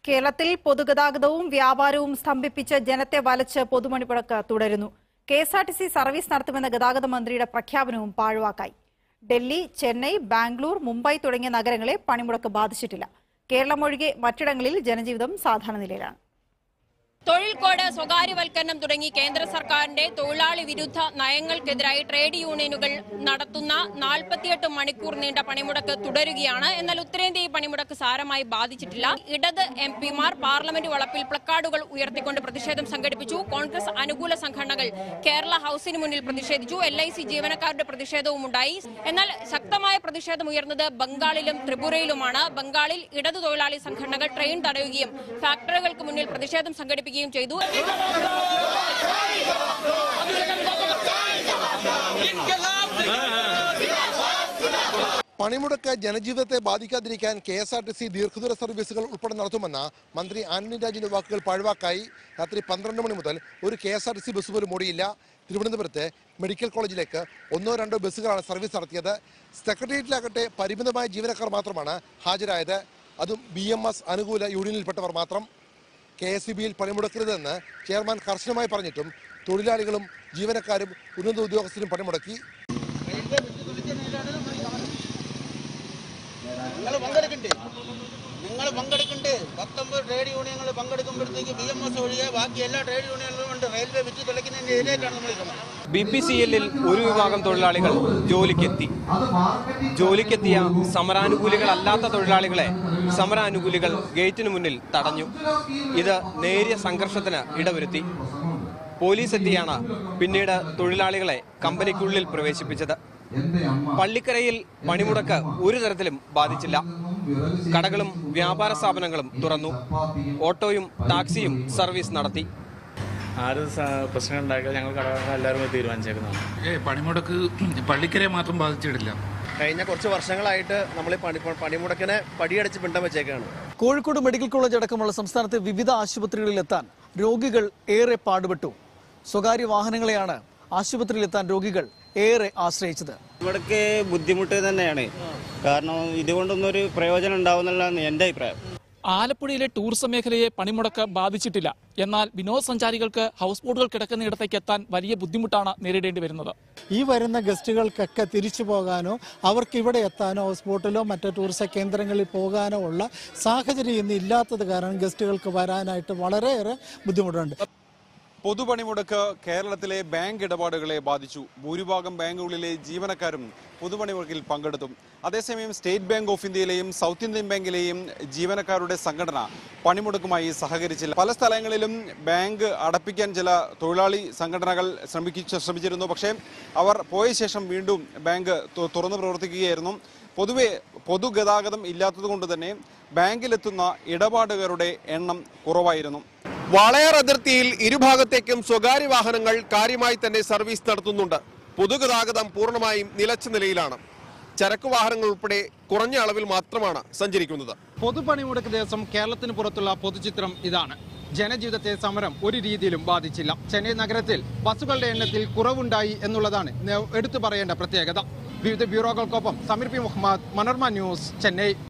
കേരളത്തിൽ പൊതുഗതാഗതവും വ്യാപാരവും സ്തംഭിപ്പിച്ച് ജനത്തെ വലച്ച് പൊതുമണിപ്പുഴക്ക് തുടരുന്നു K S R T C service നടത്തുമെന്ന ഗതാഗത മന്ത്രിയുടെ പ്രഖ്യാപനവും പാഴ്വാക്കായി ഡൽഹി ചെന്നൈ ബാംഗ്ലൂർ മുംബൈ തുടങ്ങിയ നഗരങ്ങളെ പണിമുടക്ക് ബാധിച്ചിട്ടില്ല കേരളമൊഴികെ മറ്റിടങ്ങളിൽ ജനജീവിതം സാധാരണ നിലയിലാണ് തൊഴിൽ കോഡ് സ്വകാര്യവൽക്കരണം തുടങ്ങി കേന്ദ്ര സർക്കാരിന്റെ തൊഴിലാളി വിരുദ്ധ നയങ്ങൾക്കെതിരായി ട്രേഡ് യൂണിയനുകൾ നടത്തുന്ന നാൽപ്പത്തിയെട്ട് മണിക്കൂർ നീണ്ട പണിമുടക്ക് തുടരുകയാണ് എന്നാൽ ഉത്തരേന്ത്യ ഈ പണിമുടക്ക് സാരമായി ബാധിച്ചിട്ടില്ല ഇടത് എം പിമാർ പാർലമെന്റ് വളപ്പിൽ പ്ലക്കാർഡുകൾ ഉയർത്തിക്കൊണ്ട് പ്രതിഷേധം സംഘടിപ്പിച്ചു കോൺഗ്രസ് അനുകൂല സംഘടനകൾ കേരള ഹൌസിന് മുന്നിൽ പ്രതിഷേധിച്ചു എൽ ഐ സി ജീവനക്കാരുടെ പ്രതിഷേധവും ഉണ്ടായി എന്നാൽ ശക്തമായ പ്രതിഷേധം ഉയർന്നത് ബംഗാളിലും ത്രിപുരയിലുമാണ് ബംഗാളിൽ ഇടതു തൊഴിലാളി സംഘടനകൾ ട്രെയിൻ തടയുകയും ഫാക്ടറികൾക്ക് മുന്നിൽ പ്രതിഷേധം സംഘടിപ്പിക്കുകയും ചെയ്തു പണിമുടക്ക് ജനജീവിതത്തെ ബാധിക്കാതിരിക്കാൻ K S R T C ദീർഘദൂര സർവീസുകൾ ഉൾപ്പെടെ നടത്തുമെന്ന മന്ത്രി ആന്റണി രാജിന്റെ വാക്കുകൾ പാഴ്വാക്കായി രാത്രി പന്ത്രണ്ട് മണി മുതൽ ഒരു K S R T C bus പോലും ഓടിയില്ല തിരുവനന്തപുരത്ത് മെഡിക്കൽ കോളേജിലേക്ക് ഒന്നോ രണ്ടോ ബസ്സുകളാണ് സർവീസ് നടത്തിയത് സെക്രട്ടേറിയറ്റിലാകട്ടെ പരിമിതമായ ജീവനക്കാർ മാത്രമാണ് ഹാജരായത് അതും ബി എം എസ് അനുകൂല യൂണിയനിൽപ്പെട്ടവർ മാത്രം കെ എസ് ഇ ബിയിൽ പണിമുടക്കരുതെന്ന് ചെയർമാൻ കർശനമായി പറഞ്ഞിട്ടും തൊഴിലാളികളും ജീവനക്കാരും ഉന്നത ഉദ്യോഗസ്ഥരും പണിമുടക്കി നിങ്ങൾ പങ്കെടുക്കണ്ടേ നിങ്ങൾ പങ്കെടുക്കണ്ടേ പത്തൊമ്പത് ട്രേഡ് യൂണിയനുകൾ പങ്കെടുക്കുമ്പോഴത്തേക്ക് ബി എം എസ് ഒഴികെ ബാക്കി എല്ലാ ട്രേഡ് യൂണിയനുകളും ഉണ്ട് റെയിൽവേ വിറ്റ് തുളയ്ക്കുന്നതിനെതിരായിട്ടാണ് നമ്മൾ ഈ സമരം ബി പി സി എല്ലിൽ ഒരു വിഭാഗം തൊഴിലാളികൾ ജോലിക്കെത്തി ജോലിക്കെത്തിയ സമരാനുകൂലികളല്ലാത്ത തൊഴിലാളികളെ സമരാനുകൂലികൾ ഗേറ്റിന് മുന്നിൽ തടഞ്ഞു ഇത് നേരിയ സംഘർഷത്തിന് ഇടവരുത്തി പോലീസ് എത്തിയാണ് പിന്നീട് തൊഴിലാളികളെ കമ്പനിക്കുള്ളിൽ പ്രവേശിപ്പിച്ചത് പള്ളിക്കരയിൽ പണിമുടക്ക് ഒരു തരത്തിലും ബാധിച്ചില്ല കടകളും വ്യാപാര സ്ഥാപനങ്ങളും തുറന്നു ഓട്ടോയും ടാക്സിയും സർവീസ് നടത്തി ആരും സ- പ്രശ്നം ഉണ്ടാക്കിയാൽ ഞങ്ങൾ കടകാരൻ എല്ലാവരും കൂടി തീരുമാനിച്ചേക്കുന്നതാണ് ഏ പണിമുടക്ക് പള്ളിക്കരെ മാത്രം ബാധിച്ചിട്ടില്ല കഴിഞ്ഞ കുറച്ച് വർഷങ്ങളായിട്ട് നമ്മൾ ഈ പണി പണിമുടക്കിനെ പടിയടച്ച് പിണ്ടം വെച്ചേക്കാണ് കോഴിക്കോട് മെഡിക്കൽ കോളേജ് അടക്കമുള്ള സംസ്ഥാനത്തെ വിവിധ ആശുപത്രികളിൽ എത്താൻ രോഗികൾ ഏറെ പാടുപെട്ടു സ്വകാര്യ വാഹനങ്ങളെയാണ് ആശുപത്രിയിലെത്താൻ രോഗികൾ ഏറെ ആശ്രയിച്ചത് ഇവിടേക്ക് ബുദ്ധിമുട്ട് തന്നെയാണ് കാരണം ഇതുകൊണ്ടൊന്നും ഒരു പ്രയോജനം ഉണ്ടാവുന്നതാണ് എൻ്റെ അഭിപ്രായം ആലപ്പുഴയിലെ ടൂറിസം മേഖലയെ പണിമുടക്ക് ബാധിച്ചിട്ടില്ല എന്നാൽ വിനോദസഞ്ചാരികൾക്ക് ഹൗസ് ബോട്ടുകൾ കിടക്കുന്നിടത്തേക്ക് എത്താൻ വലിയ ബുദ്ധിമുട്ടാണ് നേരിടേണ്ടി വരുന്നത് ഈ വരുന്ന ഗസ്റ്റുകൾക്കൊക്കെ തിരിച്ചു പോകാനോ അവർക്ക് ഇവിടെ എത്താനോ ഹൗസ് ബോട്ടിലോ മറ്റു ടൂറിസ്റ്റ് കേന്ദ്രങ്ങളിൽ പോകാനോ ഉള്ള സാഹചര്യം ഇന്ന് ഇല്ലാത്തത് കാരണം ഗസ്റ്റുകൾക്ക് വരാനായിട്ട് വളരെയേറെ ബുദ്ധിമുട്ടുണ്ട് പൊതുപണിമുടക്ക് കേരളത്തിലെ ബാങ്ക് ഇടപാടുകളെ ബാധിച്ചു ഭൂരിഭാഗം ബാങ്കുകളിലെ ജീവനക്കാരും പൊതുപണിമുടക്കിൽ പങ്കെടുത്തു അതേസമയം സ്റ്റേറ്റ് ബാങ്ക് ഓഫ് ഇന്ത്യയിലെയും സൗത്ത് ഇന്ത്യൻ ബാങ്കിലെയും ജീവനക്കാരുടെ സംഘടന പണിമുടക്കുമായി സഹകരിച്ചില്ല പല സ്ഥലങ്ങളിലും ബാങ്ക് അടപ്പിക്കാൻ ചില തൊഴിലാളി സംഘടനകൾ ശ്രമിക്ക ശ്രമിച്ചിരുന്നു പക്ഷേ അവർ പോയ ശേഷം വീണ്ടും ബാങ്ക് തു- തുറന്നു പ്രവർത്തിക്കുകയായിരുന്നു പൊതുവെ പൊതുഗതാഗതം ഇല്ലാത്തത് കൊണ്ട് തന്നെ ബാങ്കിലെത്തുന്ന ഇടപാടുകാരുടെ എണ്ണം കുറവായിരുന്നു വാളയാർ അതിർത്തിയിൽ ഇരുഭാഗത്തേക്കും സ്വകാര്യ വാഹനങ്ങൾ കാര്യമായി തന്നെ സർവീസ് നടത്തുന്നുണ്ട് പൊതുഗതാഗതം പൂർണ്ണമായും നിലച്ച നിലയിലാണ് ചരക്കു വാഹനങ്ങൾ ഉൾപ്പെടെ കുറഞ്ഞ അളവിൽ മാത്രമാണ് സഞ്ചരിക്കുന്നത് പൊതുപണിമുടക്ക് ദിവസം കേരളത്തിന് പുറത്തുള്ള പൊതുചിത്രം ഇതാണ് ജനജീവിതത്തെ സമരം ഒരു രീതിയിലും ബാധിച്ചില്ല ചെന്നൈ നഗരത്തിൽ ബസ്സുകളുടെ എണ്ണത്തിൽ കുറവുണ്ടായി എന്നുള്ളതാണ് ന- എടുത്തു പറയേണ്ട പ്രത്യേകത വിവിധ ബ്യൂറോകൾക്കൊപ്പം സമീർ പി മുഹമ്മദ് മനോർമ ന്യൂസ് ചെന്നൈ